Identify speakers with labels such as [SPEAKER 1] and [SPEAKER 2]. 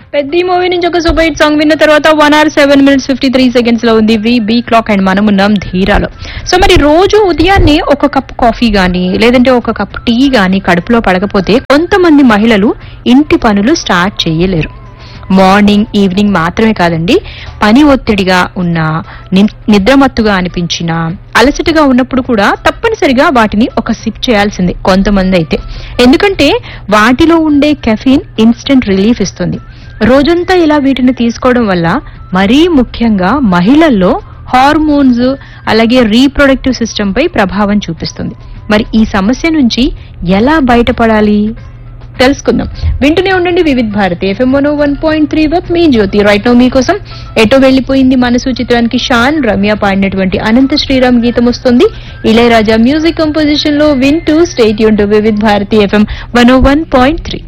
[SPEAKER 1] పెద్ద మూవీ నుంచి ఒక సూపర్ హిట్ సాంగ్ విన్న తర్వాత one hour seven minutes fifty three seconds లో ఉంది వి బీ క్లాక్ అండ్ మనం ఉన్నాం ధీరాలో సో మరి రోజు ఉదయాన్నే ఒక కప్ కాఫీ గానీ లేదంటే ఒక కప్ టీ గానీ కడుపులో పడకపోతే కొంతమంది మహిళలు ఇంటి పనులు స్టార్ట్ చేయలేరు మార్నింగ్ ఈవినింగ్ మాత్రమే కాదండి పని ఒత్తిడిగా ఉన్న ని- నిద్రమత్తుగా అనిపించిన అలసటగా ఉన్నప్పుడు కూడా తప్పనిసరిగా వాటిని ఒక సిప్ చేయాల్సిందే కొంతమంది అయితే ఎందుకంటే వాటిలో ఉండే కెఫీన్ ఇన్స్టెంట్ రిలీఫ్ ఇస్తుంది రోజంతా ఇలా వీటిని తీసుకోవడం వల్ల మరీ ముఖ్యంగా మహిళల్లో హార్మోన్స్ అలాగే రీప్రొడక్టివ్ సిస్టమ్ పై ప్రభావం చూపిస్తుంది మరి ఈ సమస్య నుంచి ఎలా బయటపడాలి తెలుసుకుందాం వింటూనే ఉండండి Vividh Bharati FM one one point three వత్ మీ జ్యోతి రైట్ నో మీకోసం ఎటో వెళ్లిపోయింది మనసు చిత్రానికి షాన్ రమ్య పాడినటువంటి అనంత శ్రీరామ్ గీతం వస్తుంది ఇళయరాజా మ్యూజిక్ కంపోజిషన్ లో వింటూ స్టేట్ యూన్ to Vividh Bharati FM one one point three